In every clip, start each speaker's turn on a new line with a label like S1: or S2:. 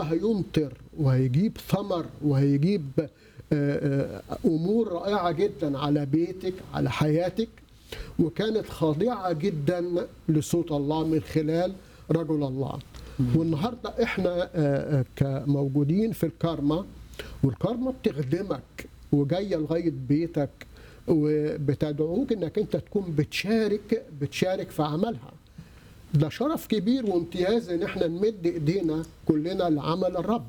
S1: هيمطر وهيجيب ثمر وهيجيب آه، آه، امور رائعه جدا على بيتك على حياتك وكانت خاضعه جدا لصوت الله من خلال رجل الله والنهارده احنا آه، آه، كموجودين في الكارما والكارما بتخدمك وجايه لغايه بيتك وبتدعوك انك انت تكون بتشارك بتشارك في عملها ده شرف كبير وامتياز ان احنا نمد ايدينا كلنا لعمل الرب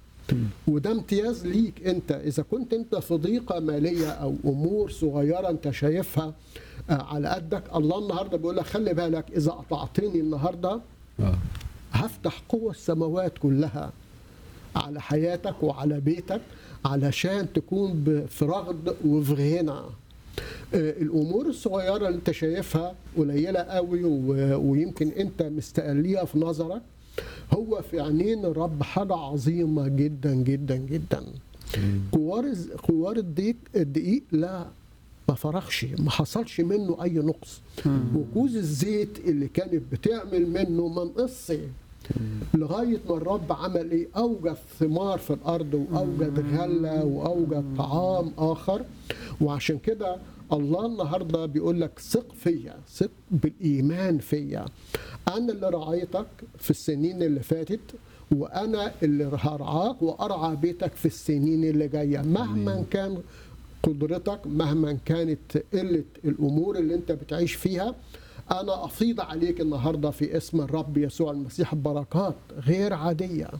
S1: وده امتياز ليك انت اذا كنت انت في ضيقه ماليه او امور صغيره انت شايفها آه، على قدك الله النهارده بيقول لك خلي بالك اذا قطعتني النهارده
S2: اه
S1: هفتح قوى السماوات كلها على حياتك وعلى بيتك علشان تكون ب- في رغد وفي غنى آه، الامور الصغيره اللي انت شايفها قليله قوي و- ويمكن انت مستقليها في نظرك هو في عينين الرب حاجه عظيمه جدا جدا جدا كوار الز- كوار الدقيق الدقيق لا ما فرغش ما حصلش منه اي نقص وكوز الزيت اللي كانت بتعمل منه ما نقصش لغايه ما الرب عمل ايه؟ اوجد ثمار في الارض واوجد غله واوجد طعام اخر وعشان كده الله النهارده بيقول لك ثق فيا، ثق بالايمان فيا. انا اللي رعيتك في السنين اللي فاتت وانا اللي هرعاك وارعى بيتك في السنين اللي جايه مهما كان قدرتك مهما كانت قله الامور اللي انت بتعيش فيها انا افيض عليك النهارده في اسم الرب يسوع المسيح بركات غير عاديه آه،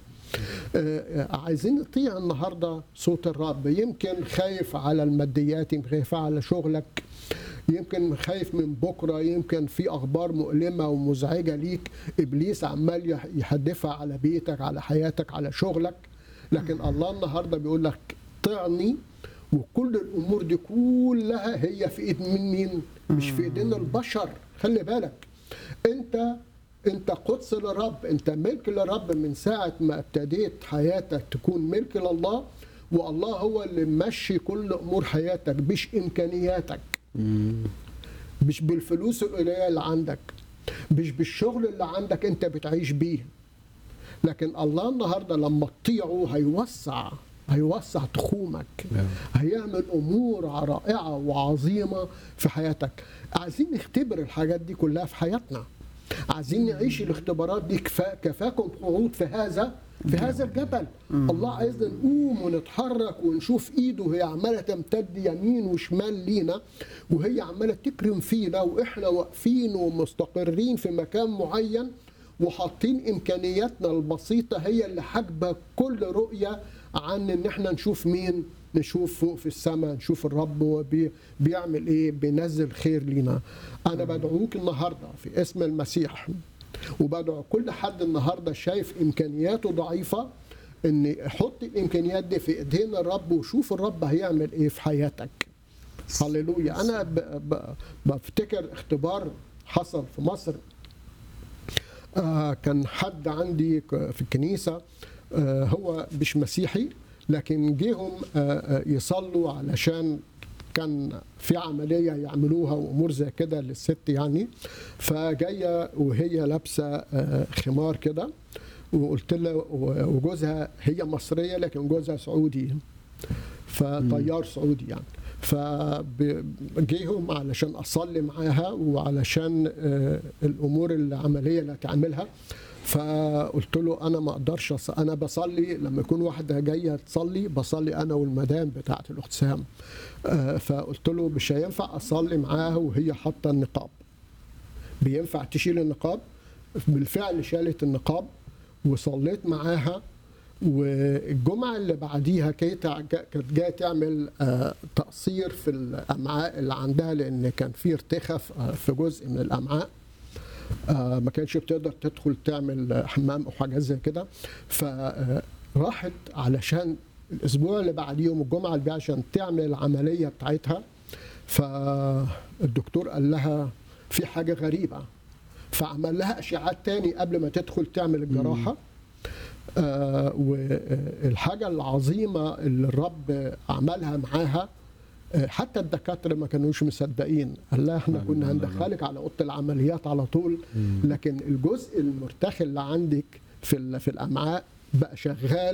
S1: آه، عايزين نطيع النهارده صوت الرب يمكن خايف على الماديات يمكن خايف على شغلك يمكن خايف من بكره يمكن في اخبار مؤلمه ومزعجه ليك ابليس عمال يح- يحدفها على بيتك على حياتك على شغلك لكن الله النهارده بيقول لك طعني وكل الامور دي كلها هي في ايد من مين؟ مش في ايدين البشر خلي بالك انت انت قدس للرب انت ملك للرب من ساعه ما ابتديت حياتك تكون ملك لله والله هو اللي ماشي كل امور حياتك مش امكانياتك مش بالفلوس القليله اللي عندك مش بالشغل اللي عندك انت بتعيش بيه لكن الله النهارده لما تطيعه هيوسع هيوسع تخومك هيعمل امور رائعه وعظيمه في حياتك عايزين نختبر الحاجات دي كلها في حياتنا عايزين نعيش الاختبارات دي كفا كفاكم قعود في هذا في هذا الجبل الله عايزنا نقوم ونتحرك ونشوف ايده هي عماله تمتد يمين وشمال لينا وهي عماله تكرم فينا واحنا واقفين ومستقرين في مكان معين وحاطين امكانياتنا البسيطه هي اللي حاجبه كل رؤيه عن ان احنا نشوف مين نشوف فوق في السماء نشوف الرب هو بي بيعمل ايه بينزل خير لينا انا بدعوك النهارده في اسم المسيح وبدعو كل حد النهارده شايف امكانياته ضعيفه ان يحط الامكانيات دي في ايدين الرب وشوف الرب هيعمل ايه في حياتك هللويا انا ب... ب... بفتكر اختبار حصل في مصر آه كان حد عندي ك- في الكنيسه آه هو مش مسيحي لكن جيهم آه آه يصلوا علشان كان في عمليه يعملوها وامور زي كده للست يعني فجايه وهي لابسه آه خمار كده وقلت لها وجوزها هي مصريه لكن جوزها سعودي فطيار سعودي يعني فجيهم علشان اصلي معاها وعلشان آه، الامور العمليه اللي هتعملها فقلت له انا ما اقدرش أص... انا بصلي لما يكون واحده جايه تصلي بصلي انا والمدام بتاعت الاخت سام آه، فقلت له مش هينفع اصلي معاها وهي حاطه النقاب بينفع تشيل النقاب بالفعل شالت النقاب وصليت معاها والجمعة اللي بعديها كانت كانت جاية تعمل آه، تقصير في الأمعاء اللي عندها لأن كان في ارتخاء آه، في جزء من الأمعاء آه، ما كانتش بتقدر تدخل تعمل آه، حمام أو حاجات زي كده فراحت علشان الأسبوع اللي بعديهم الجمعة اللي بعديها عشان تعمل العملية بتاعتها فالدكتور قال لها في حاجة غريبة فعمل لها اشعاعات تاني قبل ما تدخل تعمل الجراحه آه والحاجه العظيمه اللي الرب عملها معاها آه حتى الدكاتره ما كانوش مصدقين قال لها احنا كنا
S2: لا، لا، لا.
S1: هندخلك على اوضه العمليات على طول لكن الجزء المرتخي اللي عندك في ال- في الامعاء بقى شغال